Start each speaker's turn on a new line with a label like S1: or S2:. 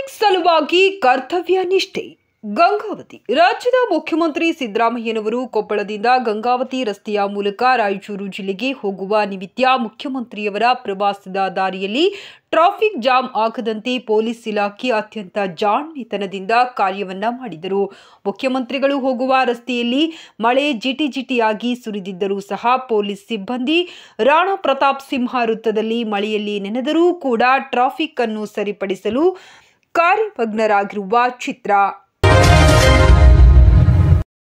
S1: traffic ಸಲುವಾಗಿ ಕರ್ತವ್ಯ ನಿಷ್ಠೆ ಗಂಗಾವತಿ ರಾಜ್ಯದ ಮುಖ್ಯಮಂತ್ರಿ ಸಿದ್ದರಾಮಯ್ಯನವರು ಕೊಪ್ಪಳದಿಂದ ಗಂಗಾವತಿ ರಸ್ತೆಯ ಮೂಲಕ ರಾಯಚೂರು ಜಿಲ್ಲೆಗೆ ಹೋಗುವ ನಿಮಿತ್ತ ಮುಖ್ಯಮಂತ್ರಿಯವರ ಪ್ರವಾಸದ ದಾರಿಯಲ್ಲಿ ಟ್ರಾಫಿಕ್ ಜಾಮ್ ಆಗದಂತೆ ಪೊಲೀಸ್ ಇಲಾಖೆ ಅತ್ಯಂತ ಜಾಣ್ಮೆತನದಿಂದ ಕಾರ್ಯವನ್ನ ಮಾಡಿದರು ಮುಖ್ಯಮಂತ್ರಿಗಳು ಹೋಗುವ ರಸ್ತೆಯಲ್ಲಿ ಮಳೆ ಜಿಟಿ ಜಿಟಿಯಾಗಿ ಸುರಿದಿದ್ದರೂ ಸಹ ಪೊಲೀಸ್ ಸಿಬ್ಬಂದಿ ರಾಣಾ ಪ್ರತಾಪ್ ಸಿಂಹ ವೃತ್ತದಲ್ಲಿ ಮಳೆಯಲ್ಲಿ ನೆನೆದರೂ ಕೂಡ ಟ್ರಾಫಿಕ್ ಅನ್ನು ಸರಿಪಡಿಸಲು ಕಾರ್ಯಮಗ್ನರಾಗಿರುವ ಚಿತ್ರ